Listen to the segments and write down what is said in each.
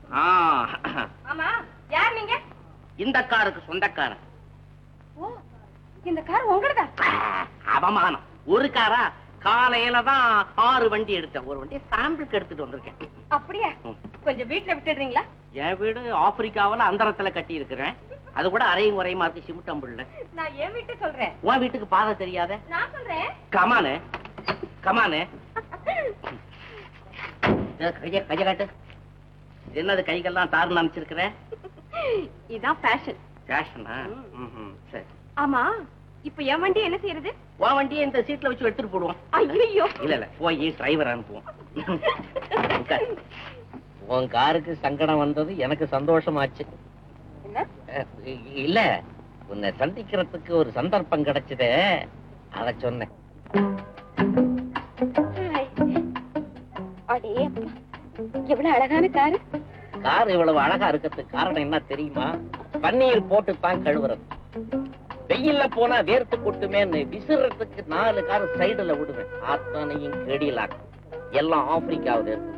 ஆ, ஆமா யார் நீங்க இந்த காருக்கு சொந்தக்காரன் ஓ இந்த கார் உங்களதா அவமானம் ஒரு காரா காலையில தான் ஆறு வண்டி எடுத்தேன் ஒரு வண்டி சாம்பிளுக்கு எடுத்துட்டு வந்திருக்கேன் அப்படியா ம். கொஞ்சம் வீட்டுல விட்டுடுறீங்களா என் வீடு ஆப்பிரிக்காவுல அந்தரத்துல கட்டி இருக்கிறேன் அது கூட அரையும் குறையும் மாத்தி சிமிட்டம்புள்ள நான் என் வீட்டு சொல்றேன் உன் வீட்டுக்கு பாதை தெரியாத நான் சொல்றேன் கமானு கமானு கைய கைய காட்டு என்னது கைகள்லாம் தாறு நினைச்சிருக்கிற இதான் ஃபேஷன் ஃபேஷனா ம்ஹும், சரி ஆமா இப்ப என் வண்டி என்ன செய்யறது உன் வண்டியை இந்த சீட்ல வச்சு எடுத்துட்டு போடுவோம் ஐயோ இல்ல இல்ல போய் டிரைவர் அனுப்புவோம் உட்கார். உன் காருக்கு சங்கடம் வந்தது எனக்கு சந்தோஷமாச்சு என்ன அஹ், இ- இல்ல உன்னை சந்திக்கிறதுக்கு ஒரு சந்தர்ப்பம் கிடைச்சதே அத சொன்னேன் ஹாய். அடே அப்பா எவ்வளவு அழகான காரு கார் இவ்வளவு அழகா இருக்கிறதுக்கு காரணம் என்ன தெரியுமா பன்னீர் போட்டு தான் கழுவுறது வெயில்ல போனா வேர்த்து கொட்டுமேன்னு விசிறதுக்கு நாலு கார் சைடுல விடுவேன் அத்தனையும் கெடியலாக்கும் எல்லாம் ஆப்பிரிக்காவுல இருக்கு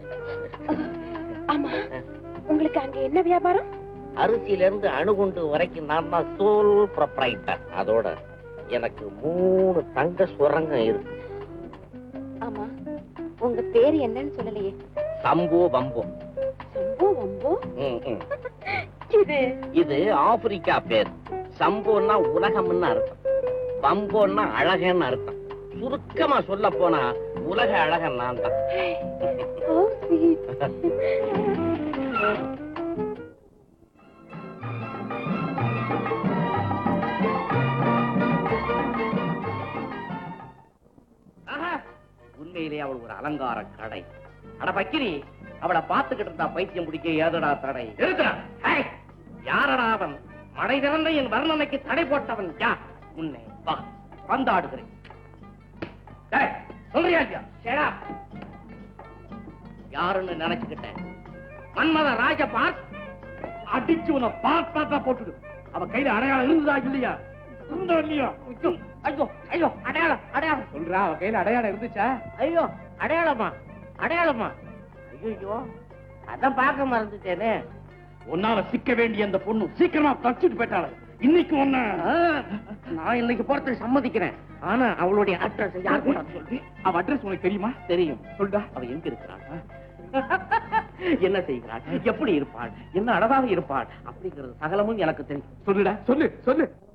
ஆமா உங்களுக்கு அங்க என்ன வியாபாரம் அரிசியில இருந்து அணுகுண்டு வரைக்கும் நான் தான் சோல் ப்ரொப்ரைட்டர் அதோட எனக்கு மூணு தங்க சுரங்கம் இருக்கு ஆமா உங்க பேரு என்னன்னு சொல்லலையே சம்போ பம்போ சம்போ வம்போ ம், ம். இது இது ஆப்பிரிக்கா பேர் சம்போன்னா உலகம்னு அர்த்தம் பம்போன்னா அழகன்னு அர்த்தம் சுருக்கமா சொல்ல போனா உலக அழகன் நான் தான் ஓ sweet. ஆஹா, உண்மையிலே அவள் ஒரு அலங்கார கடை அட பக்கிரி அவளை பார்த்துக்கிட்டு இருந்தா பைத்தியம் பிடிக்க ஏதடா தடை இருக்கிறா யாரடா அவன் மடை திறந்த என் வர்ணனைக்கு தடை போட்டவன் யார் உன்னை வா வந்தாடுகிறேன் டேய், சொல்றியா இல்லையா? Shut up. யாருன்னு நினைச்சுக்கிட்டேன் மன்மத ராஜ பார்க் அடிச்சு உன்னை பாத் பாத்தா போட்டுடு அவ கையில அடையாளம் இருந்ததா இல்லையா இருந்தோ இல்லையா ஐயோ, ஐயோ ஐயோ அடையாளம் அடையாளம் சொல்றா அவ கையில அடையாளம் இருந்துச்சா ஐயோ அடையாளமா அடையாளமா ஐயோ அதான் பார்க்க மறந்துட்டேனே உன்னால சிக்க வேண்டிய அந்த பொண்ணு சீக்கிரமா தச்சுட்டு போயிட்டாள இன்னைக்கு ஒண்ணு ஆ, நான் இன்னைக்கு போறதுக்கு சம்மதிக்கிறேன் ஆனா அவளுடைய அட்ரஸ் யார் கூட சொல்லி அவ அட்ரஸ் உனக்கு தெரியுமா தெரியும் சொல்டா அவ எங்க இருக்கிறாள் என்ன செய்கிறாள் எப்படி இருப்பாள் என்ன அழகாக இருப்பாள் அப்படிங்கிறது சகலமும் எனக்கு தெரியும் சொல்லுடா சொல்லு சொல்லு